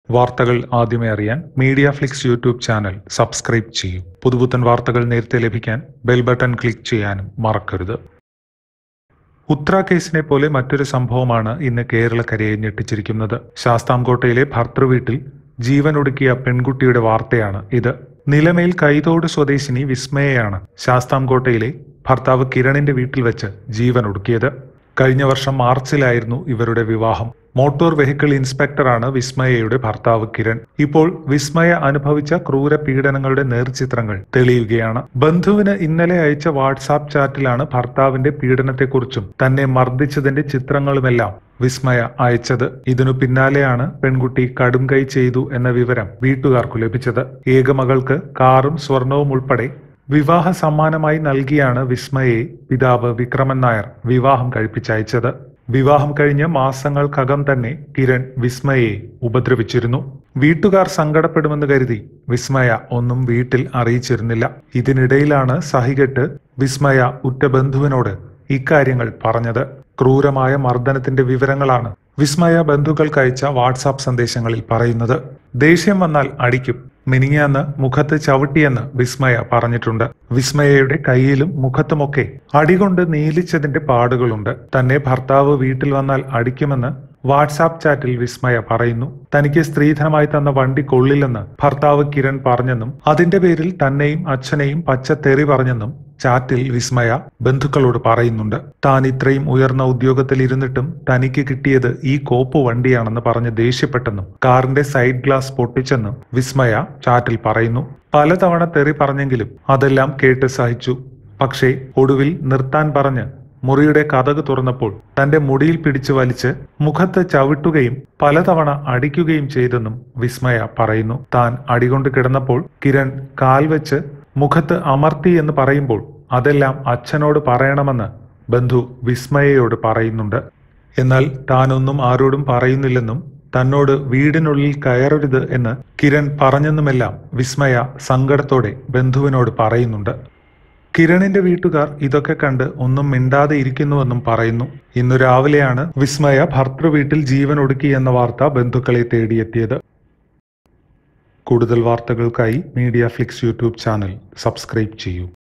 വാർത്തകൾ ആദ്യമേ അറിയാൻ media flix YouTube channel subscribe ചെയ്യൂ പുതുപുത്തൻ വാർത്തകൾ നേരത്തെ ലഭിക്കാൻ ബെൽ ബട്ടൺ ക്ലിക്ക് ചെയ്യാനും മറക്കരുത് ഉത്ര കേസിനെ പോലെ മറ്റൊരു സംഭവമാണ് ഇന്ന് കേരളക്കരയെ ഞെട്ടിച്ചിരിക്കുന്നത് ശാസ്താംകോട്ടയിലെ ഭർത്തൃവീട്ടിൽ ജീവനൊടുക്കിയ പെൺകുട്ടിയുടെ വാർത്തയാണ് ഇത് നിലമേൽ കൈതോട് സ്വദേശിനി വിസ്മയയാണ് ശാസ്താംകോട്ടയിലെ ഭർത്താവ് കിരണിന്റെ വീട്ടിൽ വെച്ച് ജീവനൊടുക്കിയത് കഴിഞ്ഞ വർഷം മാർച്ചിലായിരുന്നു ഇവരുടെ വിവാഹം മോട്ടോർ വെഹിക്കിൾ ഇൻസ്പെക്ടറാണ് വിസ്മയയുടെ ഭർത്താവ് കിരൺ ഇപ്പോൾ വിസ്മയ അനുഭവിച്ച ക്രൂര പീഡനങ്ങളുടെ നേർചിത്രങ്ങൾ തെളിയുകയാണ് ബന്ധുവിന് ഇന്നലെ അയച്ച വാട്സാപ്പ് ചാറ്റിലാണ് ഭർത്താവിന്റെ പീഡനത്തെക്കുറിച്ചും തന്നെ മർദ്ദിച്ചതിന്റെ ചിത്രങ്ങളുമെല്ലാം വിസ്മയ അയച്ചത് ഇതിനു പിന്നാലെയാണ് പെൺകുട്ടി കടും കൈ ചെയ്തു എന്ന വിവരം വീട്ടുകാർക്കു ലഭിച്ചത് ഏകമകൾക്ക് കാറും സ്വർണവും ഉൾപ്പെടെ വിവാഹ സമ്മാനമായി നൽകിയാണ് വിസ്മയെ പിതാവ് വിക്രമൻ നായർ വിവാഹം കഴിപ്പിച്ചയച്ചത് വിവാഹം കഴിഞ്ഞ് മാസങ്ങൾക്കകം തന്നെ കിരൺ വിസ്മയെ ഉപദ്രവിച്ചിരുന്നു വീട്ടുകാർ സങ്കടപ്പെടുമെന്ന് കരുതി വിസ്മയ ഒന്നും വീട്ടിൽ അറിയിച്ചിരുന്നില്ല ഇതിനിടയിലാണ് സഹികെട്ട് വിസ്മയ ഉറ്റ ബന്ധുവിനോട് ഇക്കാര്യങ്ങൾ പറഞ്ഞത് ക്രൂരമായ മർദ്ദനത്തിന്റെ വിവരങ്ങളാണ് വിസ്മയ ബന്ധുക്കൾക്ക് അയച്ച വാട്സാപ്പ് സന്ദേശങ്ങളിൽ പറയുന്നത് ദേഷ്യം വന്നാൽ അടിക്കും മിനിങ്ങാന്ന് മുഖത്ത് ചവിട്ടിയെന്ന് വിസ്മയ പറഞ്ഞിട്ടുണ്ട് വിസ്മയയുടെ കയ്യിലും മുഖത്തുമൊക്കെ അടികൊണ്ട് നീലിച്ചതിന്റെ പാടുകളുണ്ട് തന്നെ ഭർത്താവ് വീട്ടിൽ വന്നാൽ അടിക്കുമെന്ന് വാട്സാപ്പ് ചാറ്റിൽ വിസ്മയ പറയുന്നു തനിക്ക് സ്ത്രീധനമായി തന്ന വണ്ടി കൊള്ളില്ലെന്ന് ഭർത്താവ് കിരൺ പറഞ്ഞെന്നും അതിന്റെ പേരിൽ തന്നെയും അച്ഛനെയും പച്ചത്തെറി പറഞ്ഞെന്നും ചാറ്റിൽ വിസ്മയ ബന്ധുക്കളോട് പറയുന്നുണ്ട് താൻ ഇത്രയും ഉയർന്ന ഉദ്യോഗത്തിൽ ഇരുന്നിട്ടും തനിക്ക് കിട്ടിയത് ഈ കോപ്പ് വണ്ടിയാണെന്ന് പറഞ്ഞ് ദേഷ്യപ്പെട്ടെന്നും കാറിന്റെ സൈഡ് ഗ്ലാസ് പൊട്ടിച്ചെന്നും വിസ്മയ ചാറ്റിൽ പറയുന്നു പലതവണ തെറി പറഞ്ഞെങ്കിലും അതെല്ലാം കേട്ട് സഹിച്ചു പക്ഷേ ഒടുവിൽ നിർത്താൻ പറഞ്ഞ് മുറിയുടെ കഥക് തുറന്നപ്പോൾ തന്റെ മുടിയിൽ പിടിച്ചു വലിച്ച് മുഖത്ത് ചവിട്ടുകയും പലതവണ അടിക്കുകയും ചെയ്തെന്നും വിസ്മയ പറയുന്നു താൻ അടികൊണ്ട് കിടന്നപ്പോൾ കിരൺ കാൽ വെച്ച് മുഖത്ത് അമർത്തി എന്ന് പറയുമ്പോൾ അതെല്ലാം അച്ഛനോട് പറയണമെന്ന് ബന്ധു വിസ്മയയോട് പറയുന്നുണ്ട് എന്നാൽ താനൊന്നും ആരോടും പറയുന്നില്ലെന്നും തന്നോട് വീടിനുള്ളിൽ കയറരുത് എന്ന് കിരൺ പറഞ്ഞെന്നുമെല്ലാം വിസ്മയ സങ്കടത്തോടെ ബന്ധുവിനോട് പറയുന്നുണ്ട് കിരണിന്റെ വീട്ടുകാർ ഇതൊക്കെ കണ്ട് ഒന്നും മിണ്ടാതെ ഇരിക്കുന്നുവെന്നും പറയുന്നു ഇന്നു രാവിലെയാണ് വിസ്മയ ഭർത്തൃ വീട്ടിൽ ജീവൻ ഒടുക്കി എന്ന വാർത്ത ബന്ധുക്കളെ തേടിയെത്തിയത് കൂടുതൽ വാർത്തകൾക്കായി media flix YouTube channel subscribe ചെയ്യൂ